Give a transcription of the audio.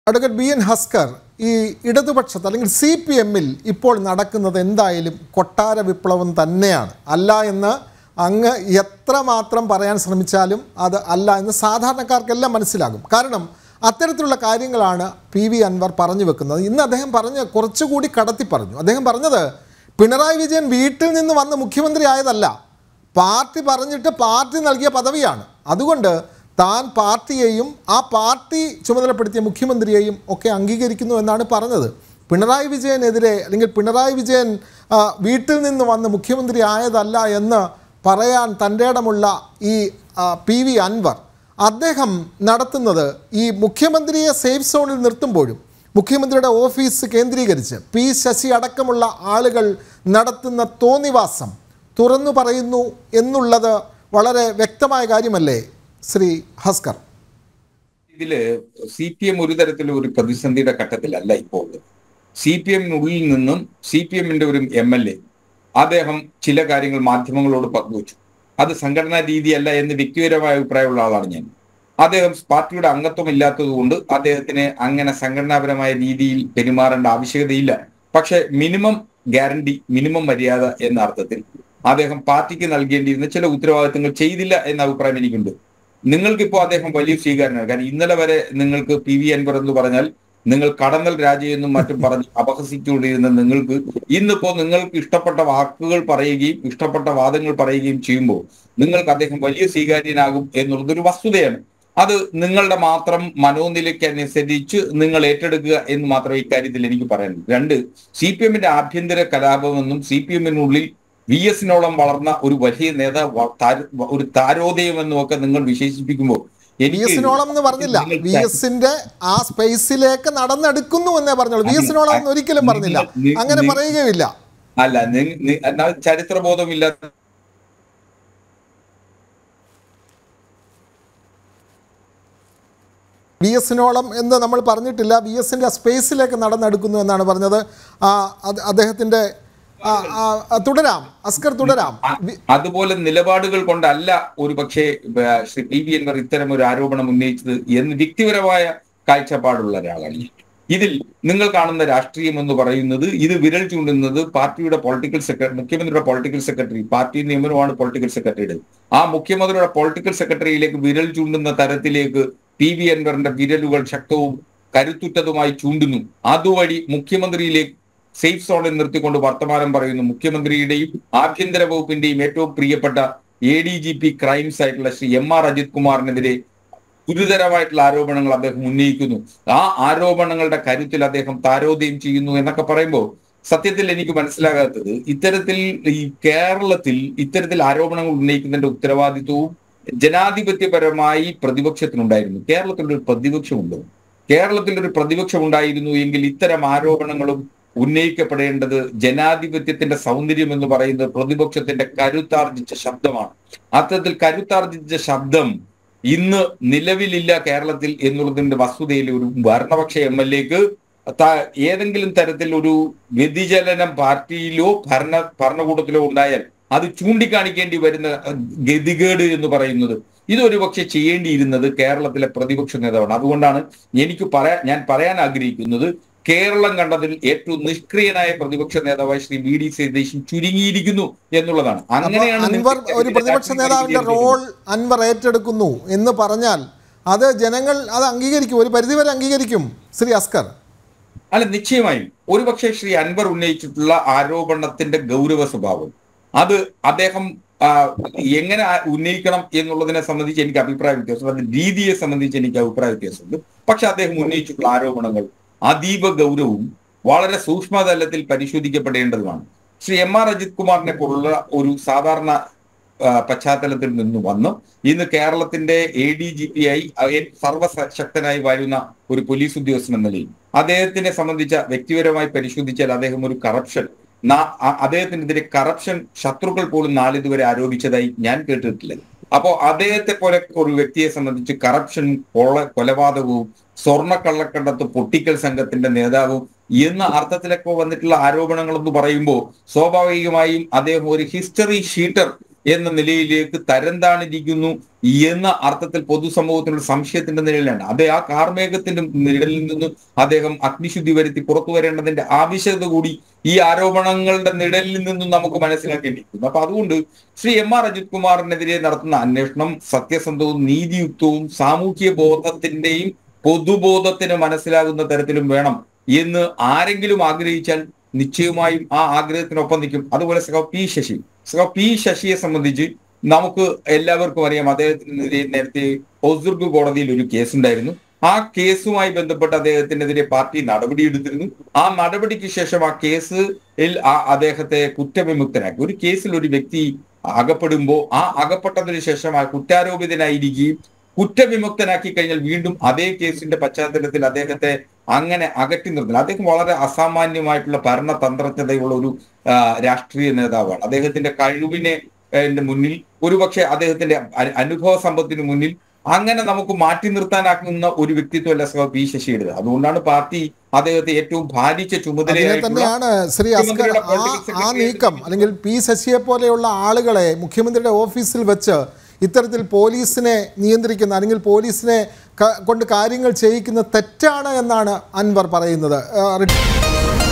advocate B N Haskar ഈ ഇടതുപക്ഷത്ത് അല്ലെങ്കിൽ C P എമ്മിൽ ഇപ്പോൾ നടക്കുന്നത് എന്തായാലും കൊട്ടാര വിപ്ലവം തന്നെയാണ് അല്ല എന്ന് അങ്ങ് എത്രമാത്രം പറയാൻ ശ്രമിച്ചാലും അത് അല്ല എന്ന് സാധാരണക്കാർക്കെല്ലാം മനസ്സിലാകും കാരണം അത്തരത്തിലുള്ള കാര്യങ്ങളാണ് പി വി അൻവർ പറഞ്ഞു വെക്കുന്നത് ഇന്ന് അദ്ദേഹം പറഞ്ഞ് കുറച്ചുകൂടി കടത്തി പറഞ്ഞു അദ്ദേഹം പറഞ്ഞത് പിണറായി വിജയൻ വീട്ടിൽ നിന്ന് വന്ന് മുഖ്യമന്ത്രി ആയതല്ല പാർട്ടി പറഞ്ഞിട്ട് പാർട്ടി നൽകിയ പദവിയാണ് അതുകൊണ്ട് താൻ പാർട്ടിയെയും ആ പാർട്ടി ചുമതലപ്പെടുത്തിയ മുഖ്യമന്ത്രിയെയും ഒക്കെ അംഗീകരിക്കുന്നു എന്നാണ് പറഞ്ഞത് പിണറായി വിജയനെതിരെ അല്ലെങ്കിൽ പിണറായി വിജയൻ ആ, വീട്ടിൽ നിന്ന് വന്ന് മുഖ്യമന്ത്രി ആയതല്ല എന്ന് പറയാൻ തൻ്റെ ഇടമുള്ള ഈ ആ, പി വി അൻവർ അദ്ദേഹം നടത്തുന്നത് ഈ മുഖ്യമന്ത്രിയെ സേഫ് സോണിൽ നിർത്തുമ്പോഴും മുഖ്യമന്ത്രിയുടെ ഓഫീസ് കേന്ദ്രീകരിച്ച് പി ശശി അടക്കമുള്ള ആളുകൾ നടത്തുന്ന തോന്നിവാസം തുറന്നു പറയുന്നു എന്നുള്ളത് വളരെ വ്യക്തമായ കാര്യമല്ലേ ശ്രീ ഹസ്കർ ഇതില് സി പി എം ഒരു തരത്തിലും ഒരു പ്രതിസന്ധിയുടെ ഘട്ടത്തിലല്ല ഇപ്പോൾ സി പി എമ്മിനുള്ളിൽ നിന്നും സി പി എമ്മിന്റെ ഒരു എം എൽ എ അദ്ദേഹം ചില കാര്യങ്ങൾ മാധ്യമങ്ങളോട് പങ്കുവച്ചു അത് സംഘടനാ രീതിയല്ല എന്ന് വ്യക്തിപരമായ അഭിപ്രായമുള്ള ആളാണ് ഞാൻ അദ്ദേഹം പാർട്ടിയുടെ അംഗത്വം ഇല്ലാത്തത് കൊണ്ട് അദ്ദേഹത്തിന് അങ്ങനെ സംഘടനാപരമായ രീതിയിൽ പെരുമാറേണ്ട ആവശ്യകതയില്ല പക്ഷെ മിനിമം ഗ്യാരണ്ടി മിനിമം മര്യാദ എന്ന അർത്ഥത്തിൽ അദ്ദേഹം പാർട്ടിക്ക് നൽകേണ്ടിയിരുന്ന ചില ഉത്തരവാദിത്തങ്ങൾ ചെയ്തില്ല എന്ന അഭിപ്രായം എനിക്കുണ്ട് നിങ്ങൾക്കിപ്പോ അദ്ദേഹം വലിയ സ്വീകാരനാണ് കാരണം ഇന്നലെ വരെ നിങ്ങൾക്ക് പി വി അൻവർ എന്ന് പറഞ്ഞാൽ നിങ്ങൾ കടന്നൽ രാജയെന്നും മറ്റും പറഞ്ഞ് അപഹസിച്ചുകൊണ്ടിരുന്ന നിങ്ങൾക്ക് ഇന്നിപ്പോ നിങ്ങൾക്ക് ഇഷ്ടപ്പെട്ട വാക്കുകൾ പറയുകയും ഇഷ്ടപ്പെട്ട വാദങ്ങൾ പറയുകയും ചെയ്യുമ്പോൾ നിങ്ങൾക്ക് അദ്ദേഹം വലിയ സ്വീകാര്യനാകും എന്നുള്ളതൊരു വസ്തുതയാണ് അത് നിങ്ങളുടെ മാത്രം മനോനിലയ്ക്ക് അനുസരിച്ച് നിങ്ങൾ ഏറ്റെടുക്കുക എന്ന് മാത്രമേ ഇക്കാര്യത്തിൽ എനിക്ക് പറയാനുള്ളൂ രണ്ട് സി പി എമ്മിന്റെ ആഭ്യന്തര കലാപമെന്നും സി പി എമ്മിനുള്ളിൽ വി എസിനോളം വളർന്ന ഒരു വലിയ നേതാവ് വ- താര- ഒരു താരോദയം എന്നുമൊക്കെ നിങ്ങൾ വിശേഷിപ്പിക്കുമ്പോൾ വി എസിനോളം എന്ന് പറഞ്ഞില്ല നിങ്ങൾ- വി എസിന്റെ ആ സ്പേസിലേക്ക് നടന്നെടുക്കുന്നു എന്നേ പറഞ്ഞോളൂ വി എസിനോളം എന്ന് ഒരിക്കലും പറഞ്ഞില്ല നി- അങ്ങനെ നി- പറയുകയില്ല അല്ല നി- നി- എന്നാൽ ചരിത്രബോധമില്ലാത്ത വി എസിനോളം എന്ന് നമ്മൾ പറഞ്ഞിട്ടില്ല വി എസിന്റെ സ്പേസിലേക്ക് നടന്നെടുക്കുന്നു എന്നാണ് പറഞ്ഞത് ആ, അത് അദ്ദേഹത്തിന്റെ ആ, ആ, ആ, തുടരാം അസ്കർ തുടരാം വി- അതുപോലെ നിലപാടുകൾ കൊണ്ടല്ല ഒരു പക്ഷേ ശ്രീ പി വി എൻവർ ഇത്തരം ഒരു ആരോപണം ഉന്നയിച്ചത് എന്ന് വ്യക്തിപരമായ കാഴ്ചപ്പാടുള്ള ഒരാളാണ് ഞാൻ ഇതിൽ നിങ്ങൾ കാണുന്ന രാഷ്ട്രീയം എന്ന് പറയുന്നത് ഇത് വിരൽ ചൂണ്ടുന്നത് പാർട്ടിയുടെ പൊളിറ്റിക്കൽ സെക്രട്ടറി മുഖ്യമന്ത്രിയുടെ പൊളിറ്റിക്കൽ സെക്രട്ടറി പാർട്ടി നിയമനമാണ് പൊളിറ്റിക്കൽ സെക്രട്ടറിയുടെ ആ മുഖ്യമന്ത്രിയുടെ പൊളിറ്റിക്കൽ സെക്രട്ടറിയിലേക്ക് വിരൽ ചൂണ്ടുന്ന തരത്തിലേക്ക് പി വി അൻവറിന്റെ വിരലുകൾ ശക്തവും കരുത്തുറ്റതുമായി ചൂണ്ടുന്നു അതുവഴി മുഖ്യമന്ത്രിയിലേക്ക് സേഫ് സോണിൽ നിർത്തിക്കൊണ്ട് വർത്തമാനം പറയുന്നു മുഖ്യമന്ത്രിയുടെയും ആഭ്യന്തര വകുപ്പിന്റെയും ഏറ്റവും പ്രിയപ്പെട്ട A D G P crimes ആയിട്ടുള്ള ശ്രീ എം ആർ അജിത് കുമാറിനെതിരെ ഗുരുതരമായിട്ടുള്ള ആരോപണങ്ങൾ അദ്ദേഹം ഉന്നയിക്കുന്നു ആ ആരോപണങ്ങളുടെ കരുത്തിൽ അദ്ദേഹം താരോദയം ചെയ്യുന്നു എന്നൊക്കെ പറയുമ്പോൾ സത്യത്തിൽ എനിക്ക് മനസ്സിലാകാത്തത് ഇത്തരത്തിൽ ഈ കേരളത്തിൽ ഇത്തരത്തിൽ ആരോപണങ്ങൾ ഉന്നയിക്കുന്നതിന്റെ ഉത്തരവാദിത്വവും ജനാധിപത്യപരമായി പ്രതിപക്ഷത്തിനുണ്ടായിരുന്നു കേരളത്തിൽ ഒരു പ്രതിപക്ഷമുണ്ടോ കേരളത്തിൽ ഒരു പ്രതിപക്ഷം ഉണ്ടായിരുന്നു എങ്കിൽ ഇത്തരം ആരോപണങ്ങളും ഉന്നയിക്കപ്പെടേണ്ടത് ജനാധിപത്യത്തിന്റെ സൗന്ദര്യം എന്ന് പറയുന്നത് പ്രതിപക്ഷത്തിന്റെ കരുത്താർജിച്ച ശബ്ദമാണ് അത്തരത്തിൽ കരുത്താർജിച്ച ശബ്ദം ഇന്ന് നിലവിലില്ല കേരളത്തിൽ എന്നുള്ളതിന്റെ വസ്തുതയിൽ ഒരു ഭരണപക്ഷ എം എൽ എക്ക് ഏതെങ്കിലും തരത്തിൽ ഒരു വ്യതിചലനം പാർട്ടിയിലോ ഭരണ ഭരണകൂടത്തിലോ ഉണ്ടായാൽ അത് ചൂണ്ടിക്കാണിക്കേണ്ടി വരുന്ന അഹ്, ഗതികേട് എന്ന് പറയുന്നത് ഇതൊരു പക്ഷെ ചെയ്യേണ്ടിയിരുന്നത് കേരളത്തിലെ പ്രതിപക്ഷ നേതാവാണ് അതുകൊണ്ടാണ് എനിക്ക് പറയാൻ ഞാൻ പറയാൻ ആഗ്രഹിക്കുന്നത് കേരളം കണ്ടതിൽ ഏറ്റവും നിഷ്ക്രിയനായ പ്രതിപക്ഷ നേതാവായി ശ്രീ വി ഡി സതീശൻ ചുരുങ്ങിയിരിക്കുന്നു എന്നുള്ളതാണ് അപ്പൊ അങ്ങനെയാണ് അൻവർ നിങ്ങൾക്ക് ഒരു പ്രതിപക്ഷ രാഷ്ട്രീയ നേതാവിന്റെ രീതിയിൽ റോൾ അൻവർ ഏറ്റെടുക്കുന്നു എന്ന് പറഞ്ഞാൽ അത് ജനങ്ങൾ അത് അംഗീകരിക്കും ഒരു പരിധിവരെ അംഗീകരിക്കും ശ്രീ അസ്കർ അല്ല നിശ്ചയമായും ഒരുപക്ഷെ ശ്രീ അൻവർ ഉന്നയിച്ചിട്ടുള്ള ആരോപണത്തിന്റെ ഗൗരവ സ്വഭാവം അത് അദ്ദേഹം ആ, എങ്ങനെ ആ- ഉന്നയിക്കണം എന്നുള്ളതിനെ സംബന്ധിച്ച് എനിക്ക് അഭിപ്രായ വ്യത്യാസം അത് രീതിയെ സംബന്ധിച്ച് എനിക്ക് അഭിപ്രായ വ്യത്യാസമുണ്ട് പക്ഷെ അദ്ദേഹം ഉന്നയിച്ചിട്ടുള്ള ആരോപണങ്ങൾ അതീവ ഗൗരവവും വളരെ സൂക്ഷ്മതലത്തിൽ പരിശോധിക്കപ്പെടേണ്ടതുമാണ് ശ്രീ എം ആർ അജിത് കുമാറിനെ പോലുള്ള ഒരു സാധാരണ ആ, പശ്ചാത്തലത്തിൽ നിന്ന് വന്ന് ഇന്ന് കേരളത്തിന്റെ എ ഡി ജി പി ആയി അയ- സർവശക്തനായി വരുന്ന ഒരു പോലീസ് ഉദ്യോഗസ്ഥൻ എന്ന നിലയിൽ അദ്ദേഹത്തിനെ സംബന്ധിച്ച വ്യക്തിപരമായി പരിശോധിച്ചാൽ അദ്ദേഹം ഒരു കറപ്ഷൻ അദ്ദേഹത്തിനെതിരെ കറപ്ഷൻ ശത്രുക്കൾ പോലും നാളിതുവരെ ആരോപിച്ചതായി ഞാൻ കേട്ടിട്ടില്ല അപ്പോ അദ്ദേഹത്തെ പോലെ ഒരു വ്യക്തിയെ സംബന്ധിച്ച് കറപ്ഷൻ കൊള്ള കൊലപാതകവും സ്വർണ്ണക്കള്ളക്കണ്ടത്ത് പൊട്ടിക്കൽ സംഘത്തിന്റെ നേതാവും എന്ന അർത്ഥത്തിലൊക്കെ വന്നിട്ടുള്ള ആരോപണങ്ങൾ എന്ന് പറയുമ്പോൾ സ്വാഭാവികമായും അദ്ദേഹം ഒരു ഹിസ്റ്ററി ഷീറ്റർ എന്ന നിലയിലേക്ക് തരം താണിരിക്കുന്നു എന്ന അർത്ഥത്തിൽ പൊതുസമൂഹത്തിനുള്ള സംശയത്തിന്റെ നിഴലാണ് അത് ആ കാർമേഘത്തിന്റെ നിഴലിൽ നിന്നും അദ്ദേഹം അഗ്നിശുദ്ധി വരുത്തി പുറത്തു വരേണ്ടതിന്റെ ആവശ്യകത കൂടി ഈ ആരോപണങ്ങളുടെ നിഴലിൽ നിന്നും നമുക്ക് മനസ്സിലാക്കേണ്ടിയിരിക്കുന്നു അപ്പൊ അതുകൊണ്ട് ശ്രീ എം ആർ അജിത് കുമാറിനെതിരെ നടത്തുന്ന അന്വേഷണം സത്യസന്ധവും നീതിയുക്തവും സാമൂഹ്യ ബോധത്തിന്റെയും പൊതുബോധത്തിന് മനസ്സിലാകുന്ന തരത്തിലും വേണം എന്ന് ആരെങ്കിലും ആഗ്രഹിച്ചാൽ നിശ്ചയമായും ആ ആഗ്രഹത്തിനൊപ്പം നിൽക്കും അതുപോലെ സഖ പി ശശി സഖ പി ശശിയെ സംബന്ധിച്ച് നമുക്ക് എല്ലാവർക്കും അറിയാം അദ്ദേഹത്തിനെതിരെ നേരത്തെ ഒസുർഗ് കോടതിയിൽ ഒരു കേസുണ്ടായിരുന്നു ആ കേസുമായി ബന്ധപ്പെട്ട് അദ്ദേഹത്തിനെതിരെ പാർട്ടി നടപടിയെടുത്തിരുന്നു ആ നടപടിക്ക് ശേഷം ആ കേസിൽ ആ അദ്ദേഹത്തെ കുറ്റവിമുക്തനാക്കി ഒരു കേസിൽ ഒരു വ്യക്തി അകപ്പെടുമ്പോൾ ആ അകപ്പെട്ടതിന് ശേഷം ആ കുറ്റാരോപിതനായിരിക്കുകയും കുറ്റവിമുക്തനാക്കി കഴിഞ്ഞാൽ വീണ്ടും അതേ കേസിന്റെ പശ്ചാത്തലത്തിൽ അദ്ദേഹത്തെ അങ്ങനെ അകറ്റി നിർത്തുന്നു അദ്ദേഹം വളരെ അസാമാന്യമായിട്ടുള്ള ഭരണതന്ത്രജ്ഞതയുള്ള ഒരു ആ, രാഷ്ട്രീയ നേതാവാണ് അദ്ദേഹത്തിന്റെ കഴിവിനെ ഏഹ്, മുന്നിൽ ഒരുപക്ഷെ അദ്ദേഹത്തിന്റെ അ- അനുഭവ സമ്പത്തിന് മുന്നിൽ അങ്ങനെ നമുക്ക് മാറ്റി നിർത്താനാക്കുന്ന ഒരു വ്യക്തിത്വമല്ല സഹ പി ശശിയുടേത് അതുകൊണ്ടാണ് പാർട്ടി അദ്ദേഹത്തെ ഏറ്റവും ഭാരിച്ച അതിനെ ചുമതലയായിട്ടുള്ള തന്നെയാണ് ശ്രീ അസ്കർ മുഖ്യമന്ത്രിയുടെ ആ politics ആ secretary നീക്കം അല്ലെങ്കിൽ പി ശശിയെ പോലെയുള്ള ആളുകളെ മുഖ്യമന്ത്രിയുടെ ഓഫീസിൽ വെച്ച് ഇത്തരത്തിൽ പോലീസിനെ നിയന്ത്രിക്കുന്ന അല്ലെങ്കിൽ പോലീസിനെ ക- കൊണ്ട് കാര്യങ്ങൾ ചെയ്യിക്കുന്നത് തെറ്റാണ് എന്നാണ് അൻവർ പറയുന്നത് ആ, റിട്ട-